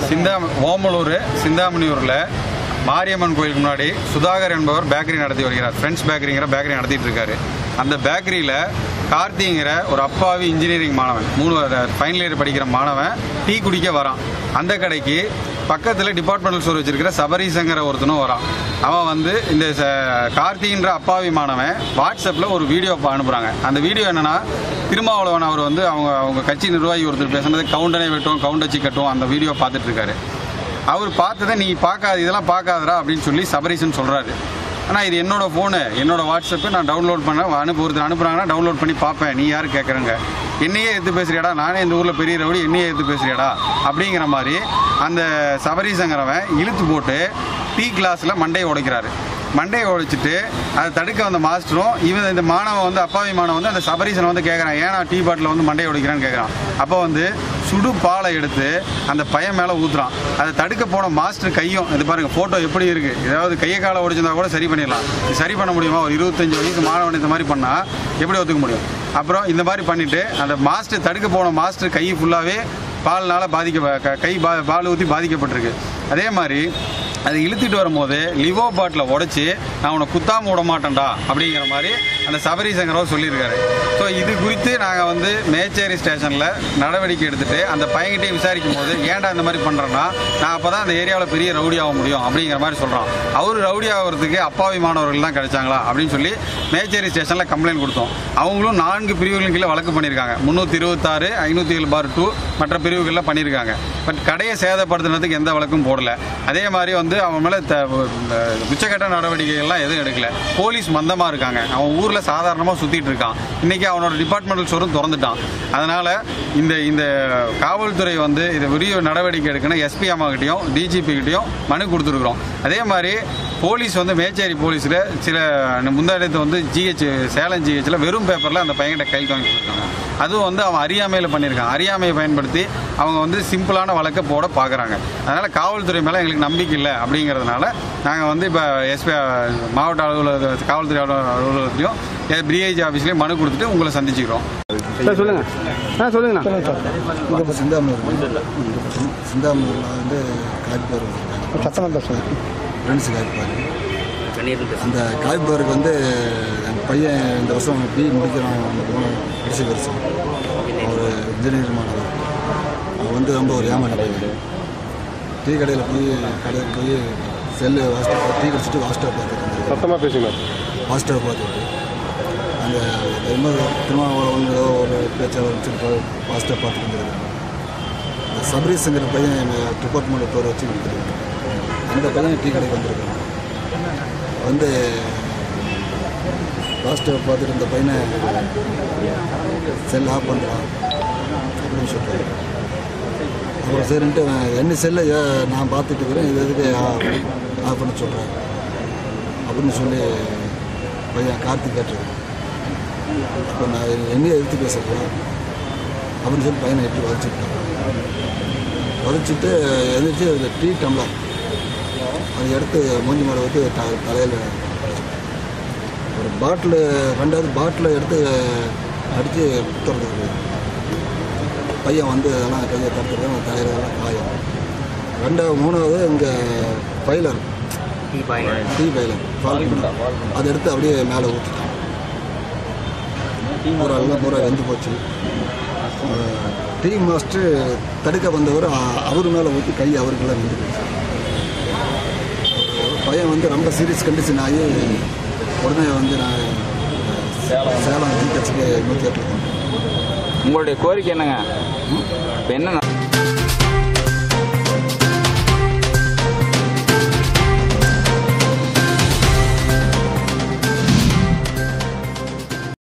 சிந்தா ஓமலூர் சிந்தாமணியூரில் மாரியம்மன் கோயிலுக்கு முன்னாடி சுதாகர் என்பவர் பேக்கரி நடத்தி வருகிறார் ஃப்ரெண்ட்ஸ் பேக்கரிங்கிற பேக்கரி நடத்திட்டு இருக்காரு அந்த பேக்கரியில் கார்த்திங்கிற ஒரு அப்பாவி இன்ஜினியரிங் மாணவன் மூணு ஃபைனல் இயர் படிக்கிற மாணவன் டீ குடிக்க வரான் அந்த கடைக்கு பக்கத்தில் டிபார்ட்மெண்டல் ஸ்டோர் வச்சிருக்கிற சபரீசங்கிற ஒருத்தனும் வரான் அவன் வந்து இந்த ச- கார்த்திகின்ற அப்பாவி மாணவன் வாட்ஸ்அப்பில் ஒரு வீடியோ அனுப்புகிறாங்க அந்த வீடியோ என்னன்னா திருமாவளவன் அவர் வந்து அவங்க அவங்க கட்சி நிர்வாகி ஒருத்தர் பேசுனது கவுண்டனை வெட்டும் கவுண்டச்சி கட்டும் அந்த வீடியோ பார்த்துட்டு இருக்காரு அவர் பார்த்ததை நீ பார்க்காத இதெல்லாம் பார்க்காதடா அப்படின்னு சொல்லி சபரீசன் சொல்கிறாரு ஆனால் இது என்னோட ஃபோனு என்னோட வாட்ஸ்அப்பு நான் டவுன்லோட் பண்ண அனுப்பி ஒருத்தர் அனுப்புகிறாங்கன்னா டவுன்லோட் பண்ணி பார்ப்பேன் நீ யார் கேட்குறங்க என்னையே எடுத்து பேசுறியாடா நானே இந்த ஊரில் பெரிய ரவுடி என்னையே எடுத்து பேசுறியாடா அப்படிங்கிற மாதிரி அந்த சபரீசங்கிறவன் இழுத்து போட்டு டீ கிளாஸில் மண்டையை உடைக்கிறாரு மண்டையை உடைச்சிட்டு அதை தடுக்க வந்த மாஸ்டரும் இவன் இந்த மாணவன் வந்து அப்பாவி மாணவன் வந்து அந்த சபரீசனை வந்து கேட்குறான் ஏன்னா டீ பாட்டில் வந்து மண்டையை உடைக்கிறான்னு கேட்குறான் அப்போ வந்து சுடு பாலை எடுத்து அந்த பையன் மேலே ஊத்துறான் அதை தடுக்க போன மாஸ்டர் கையும் இது பாருங்க ஃபோட்டோ எப்படி இருக்கு ஏதாவது கையை காலை உடைச்சிருந்தா கூட சரி பண்ணிடலாம் இது சரி பண்ண முடியுமா ஒரு இருபத்தஞ்சு வயசு மாணவன் இந்த மாதிரி பண்ணால் எப்படி ஒத்துக்க முடியும் அப்புறம் இந்த மாதிரி பண்ணிட்டு அந்த மாஸ்டர் தடுக்க போன மாஸ்டர் கை ஃபுல்லாகவே பால்னால பாதிக்க க- கை பா பால் ஊற்றி பாதிக்கப்பட்டிருக்கு அதே மாதிரி அதை இழுத்துட்டு வரும்போது லிவோ பாட்டில் உடைச்சி நான் உன்னை குத்தாம விட மாட்டேன்டா அப்படிங்கிற மாதிரி அந்த சபரிசங்கரவர் சொல்லியிருக்காரு ஸோ இது குறித்து நாங்கள் வந்து மேச்சேரி ஸ்டேஷனில் நடவடிக்கை எடுத்துட்டு அந்த பையன்கிட்டே விசாரிக்கும் போது ஏன்டா இந்த மாதிரி பண்ணுறேன்னா நான் அப்போ தான் அந்த ஏரியாவில் பெரிய ரவுடி ஆக முடியும் அப்படிங்கிற மாதிரி சொல்கிறான் அவர் ரவுடி ஆகிறதுக்கு அப்பாவி மாணவர்கள் தான் கிடைச்சாங்களா அப்படின்னு சொல்லி மேச்சேரி ஸ்டேஷனில் கம்ப்ளைண்ட் கொடுத்தோம் அவங்களும் நான்கு பிரிவுகளின் கீழே வழக்கு பண்ணியிருக்காங்க முந்நூற்றி இருபத்தாறு ஐநூற்றி ஏழு பார் டூ மற்ற பிரிவுகளில் பண்ணியிருக்காங்க பட் கடையை சேதப்படுத்துனதுக்கு எந்த வழக்கும் போடல அதே மாதிரி வந்து அவன் மேலே த உச்சக்கட்ட நடவடிக்கைகள்லாம் எதுவும் எடுக்கல போலீஸ் மந்தமாக இருக்காங்க அவன் ஊரில் சாதாரணமாக சுற்றிட்டு இருக்கான் இன்னைக்கு அவனோட டிபார்ட்மெண்டல் ஸ்டோரும் திறந்துட்டான் அதனால் இந்த இந்த காவல்துறை வந்து இதை உரிய நடவடிக்கை எடுக்கணும் எஸ்பி அம்மாக்கிட்டையும் டிஜிபி கிட்டையும் மனு கொடுத்துருக்குறோம் அதே மாதிரி போலீஸ் வந்து மேச்சேரி போலீஸில் சில முந்தாடத்தை வந்து ஜிஹெச் சேலம் ஜிஹெச்சில் வெறும் பேப்பரில் அந்த பையன்கிட்ட கையில் வாங்கி கொடுத்தாங்க அதுவும் வந்து அவன் அறியாமையில் பண்ணியிருக்கான் அறியாமையை பயன்படுத்தி அவங்க வந்து சிம்பிளான வழக்கை போட பார்க்குறாங்க அதனால் காவல்துறை மேலே எங்களுக்கு நம்பிக்கை இல்லை அப்படிங்கிறதுனால நாங்கள் வந்து இப்போ எஸ்பி மாவட்ட அலுவலக காவல்துறை அலுவலக- அலுவலகத்திலையும் பிஐஜி ஆஃபீஸ்லேயும் மனு கொடுத்துட்டு உங்களை சந்திச்சுக்கிறோம் சார் சொல்லுங்க ஆ சொல்லுங்கண்ணா இங்கே சிந்தாமணூர் சிந்தாமணூரில் வந்து காய்ப்பார் சத்தமாக பேசுங்க ஃப்ரெண்ட்ஸ் காய்ப்பார் அந்த காய்ப்பாருக்கு வந்து என் பையன் இந்த வருஷம் பி முடிக்கிறான் கடைசி வருஷம் அவர் இன்ஜினியர் மாணவர் அவன் வந்து ரொம்ப ஒரு ஏமாளி பையன் டீ கடையில் போய் கடையில் போய் செல்லு வாஸ்டாக டீ குடிச்சிட்டு வாஸ்டாக பார்த்துட்டு சத்தமாக பேசுங்க வாஸ்டாக பார்த்துட்டு அந்த இன்னொரு திருமாவளவன் ஏதோ ஒரு பேச்சாளர் வச்சுருப்பாரு வாஸ்டாக பார்த்துட்டு இருந்திருக்காங்க இந்த சபரீஸுங்கிற பையன் எங்கள் டிபார்ட்மெண்ட் பேர் வச்சு கொடுத்துருக்காங்க அந்த பையன் டீ கடைக்கு வந்திருக்காங்க வந்து வாஸ்டாக பார்த்துட்டு இந்த பையனை செல் ஆஃப் பண்ணுறான் அப்படின்னு சொல்கிறாரு அப்புறம் சரின்ட்டு அவன் என்ன செல்லை நான் பார்த்துட்டு இருக்கிறேன் இது எதுக்கு ஆஃப் பண்ண சொல்கிறேன் அப்படின்னு சொல்லி பையன் கார்த்திக் கேட்டிருக்கேன் அப்போ நான் என்னையே எடுத்து பேசுகிறேன் அப்படின்னு சொல்லி பையனை எப்படி வதச்சிருக்கேன் வதச்சிட்டு எந்திரிச்சு அந்த டீ டம்ளர் அதை எடுத்து மூஞ்சி மேலே வந்து த தலையில் ஒரு பாட்டில் ரெண்டாவது பாட்டில் எடுத்து அடித்து குத்துறது பையன் வந்து அதெல்லாம் கையை தடுத்துருக்கேன் தலையில் எல்லாம் காயம் ரெண்டாவது மூணாவது இங்கே பைலர் டீ பைலர் பால் அதை எடுத்து அப்படியே மேலே ஊற்றிட்டான் பூரா எல்லாம் பூரா வெந்து போச்சு அஹ் டீ மாஸ்டர் தடுக்க வந்தவர் அ- அவர் மேலே ஊற்றி கை அவருக்கெல்லாம் வெந்து போச்சு ஒரு பையன் வந்து ரொம்ப சீரியஸ் கண்டிஷன் ஆகி உடனே வந்து நான் சேலம் ஜிஹெச்சுக்கு நூற்றி எட்டு உங்களுடைய கோரிக்கை என்னங்க இப்போ என்ன